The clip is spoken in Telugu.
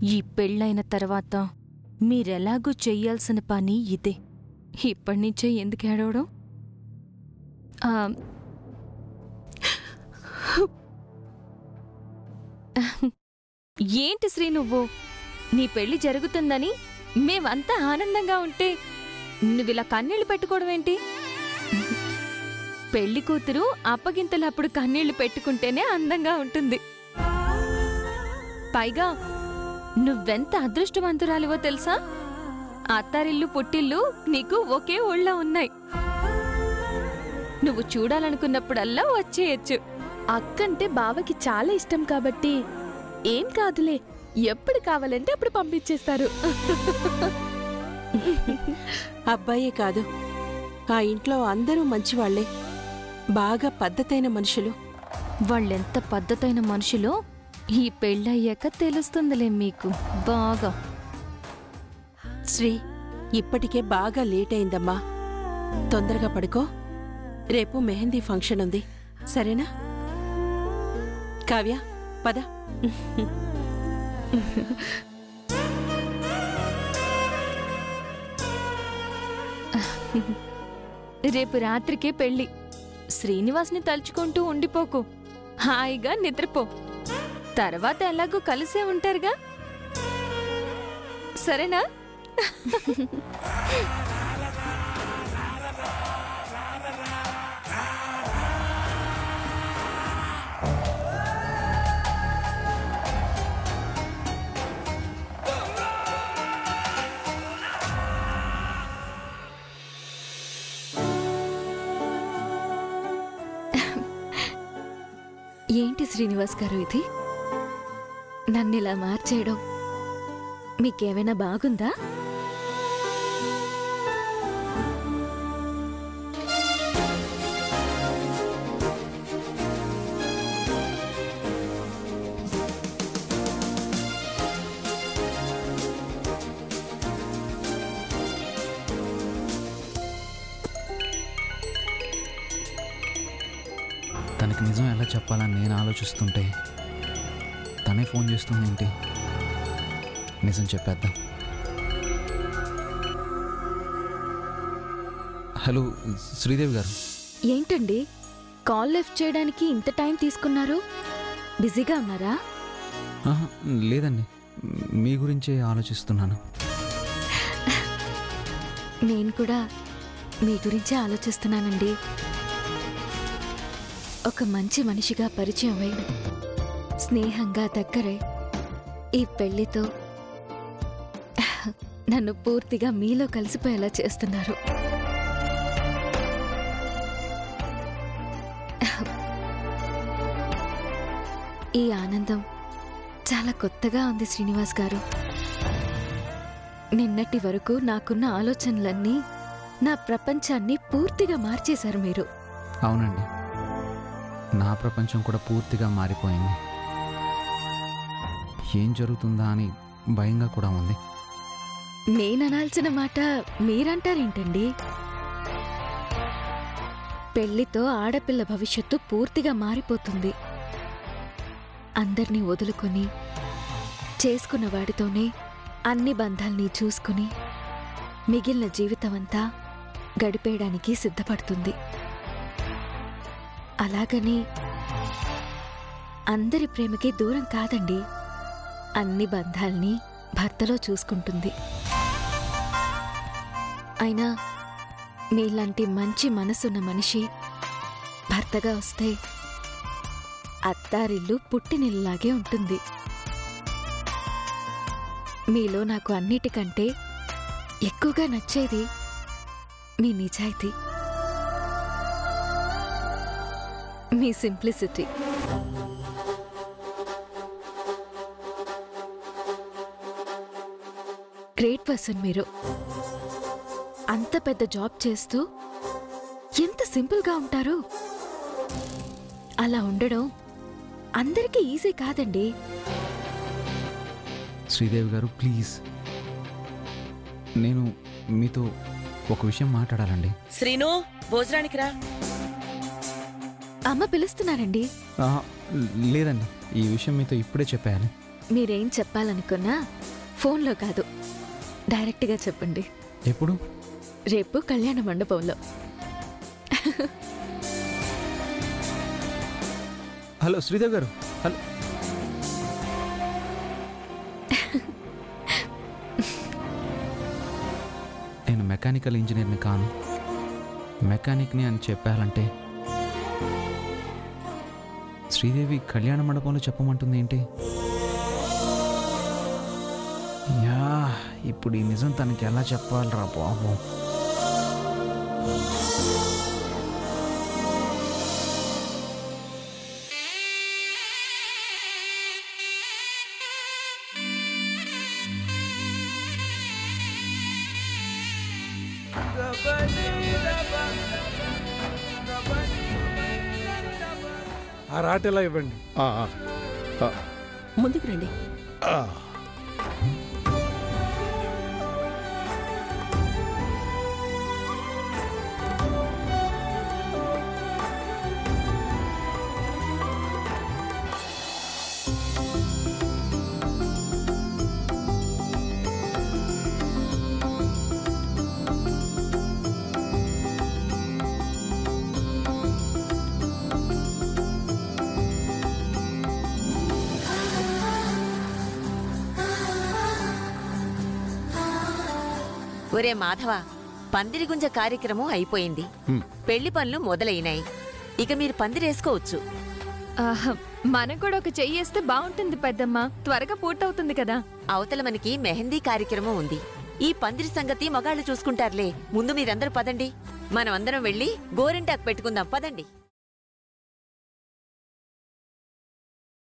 ఈ పెళ్ళైన తర్వాత మీరెలాగూ చెయ్యాల్సిన పని ఇదే ఇప్పటినుంచే ఎందుకు ఏడవడం ఆ, ఏంటి శ్రీ నువ్వు నీ పెళ్లి జరుగుతుందని మేమంతా ఆనందంగా ఉంటే నువ్విలా కన్నీళ్లు పెట్టుకోవడం ఏంటి పెళ్లి కూతురు అప్పగింతలప్పుడు కన్నీళ్లు పెట్టుకుంటేనే అందంగా ఉంటుంది పైగా నువ్వెంత అదృష్టవంతురాలివో తెలుసా అత్తారిల్లు పుట్టిల్లు నీకు ఒకే ఊళ్ళో ఉన్నాయి నువ్వు చూడాలనుకున్నప్పుడల్లా వచ్చేయచ్చు అక్కంటే బావకి చాలా ఇష్టం కాబట్టి ఏం కాదులే ఎప్పుడు కావాలంటే అప్పుడు పంపించేస్తారు అబ్బాయే కాదు ఆ ఇంట్లో అందరూ మంచివాళ్లే బాగా పద్ధతైన మనుషులు వాళ్ళెంత పద్ధతైన మనుషులో ఈ పెళ్ళయ్యాక తెలుస్తుందిలే మీకు బాగా శ్రీ ఇప్పటికే బాగా లేట్ అయిందమ్మా తొందరగా పడుకో రేపు మెహందీ ఫంక్షన్ ఉంది సరేనా కావ్య పద రేపు రాత్రికే పెళ్లి శ్రీనివాస్ని తలుచుకుంటూ ఉండిపోకు హాయిగా నిద్రపో తర్వాత ఎలాగో కలిసే ఉంటారుగా సరేనా ఏంటి శ్రీనివాస్ గారు ఇది నన్ను ఇలా మార్చేయడం మీకేమైనా బాగుందా తనకి నిజం ఎలా చెప్పాలని నేను ఆలోచిస్తుంటే తనే ఫోన్ చేస్తుంది ఏంటి నిజం చెప్పేద్దాం హలో శ్రీదేవి గారు ఏంటండి కాల్ లిఫ్ట్ చేయడానికి ఇంత టైం తీసుకున్నారు బిజీగా ఉన్నారా ఆహా, లేదండి మీ గురించే ఆలోచిస్తున్నాను నేను కూడా మీ గురించే ఆలోచిస్తున్నానండి ఒక మంచి మనిషిగా పరిచయం అయి స్నేహంగా దగ్గరై ఈ పెళ్లితో నన్ను పూర్తిగా మీలో కలిసిపోయేలా చేస్తున్నారు ఈ ఆనందం చాలా కొత్తగా ఉంది శ్రీనివాస్ గారు నిన్నటి వరకు నాకున్న ఆలోచనలన్నీ నా ప్రపంచాన్ని పూర్తిగా మార్చేశారు మీరు అవునండి నా ప్రపంచం కూడా పూర్తిగా మారిపోయింది ఏం జరుగుతుందా అని భయంగా కూడా ఉంది నేననాల్సిన మాట మీరంటారేంటండి పెళ్లితో ఆడపిల్ల భవిష్యత్తు పూర్తిగా మారిపోతుంది అందర్నీ వదులుకొని చేసుకున్న వాడితోనే అన్ని బంధాల్ని చూసుకుని మిగిలిన జీవితమంతా గడిపేయడానికి సిద్ధపడుతుంది అలాగని అందరి ప్రేమకి దూరం కాదండి అన్ని బంధాల్ని భర్తలో చూసుకుంటుంది అయినా మీలాంటి మంచి మనసున్న మనిషి భర్తగా వస్తే అత్తారిల్లు పుట్టినిల్లాగే ఉంటుంది మీలో నాకు అన్నిటికంటే ఎక్కువగా నచ్చేది మీ నిజాయితీ మీ సింప్లిసిటీ గ్రేట్ పర్సన్ మీరు అంత పెద్ద జాబ్ చేస్తూ ఎంత సింపుల్గా ఉంటారు అలా ఉండడం అందరికీ ఈజీ కాదండి శ్రీదేవి గారు ప్లీజ్ నేను మీతో ఒక విషయం మాట్లాడాలండి శ్రీను భోజనానికి రా అమ్మ పిలుస్తున్నారండి ఆహా, లేదండి ఈ విషయం మీతో ఇప్పుడే చెప్పేయాలి మీరేం చెప్పాలనుకున్నా ఫోన్లో కాదు డైరెక్ట్గా చెప్పండి ఎప్పుడు రేపు కళ్యాణ మండపంలో హలో శ్రీదేవ్ గారు హలో నేను మెకానికల్ ఇంజనీర్ని కాను మెకానిక్ని అని చెప్పాలంటే శ్రీదేవి కళ్యాణ మండపంలో చెప్పమంటుంది ఏంటి యా ఇప్పుడు ఈ నిజం తనకి ఎలా చెప్పాలరా బాబు ఆ రాటెలా ఇవ్వండి ముందుకు రండి ఒరే మాధవ పందిరిగుంజ కార్యక్రమం అయిపోయింది పెళ్లి పనులు మొదలైనాయి ఇక మీరు పందిరేసుకోవచ్చు ఆహా, మనం కూడా ఒక చెయ్యేస్తే బాగుంటుంది పెద్దమ్మ త్వరగా పూర్తవుతుంది కదా అవతల మనకి మెహందీ కార్యక్రమం ఉంది ఈ పందిరి సంగతి మగాళ్ళు చూసుకుంటారులే ముందు మీరందరూ పదండి మనం అందరం వెళ్ళి గోరింటాకు పెట్టుకుందాం పదండి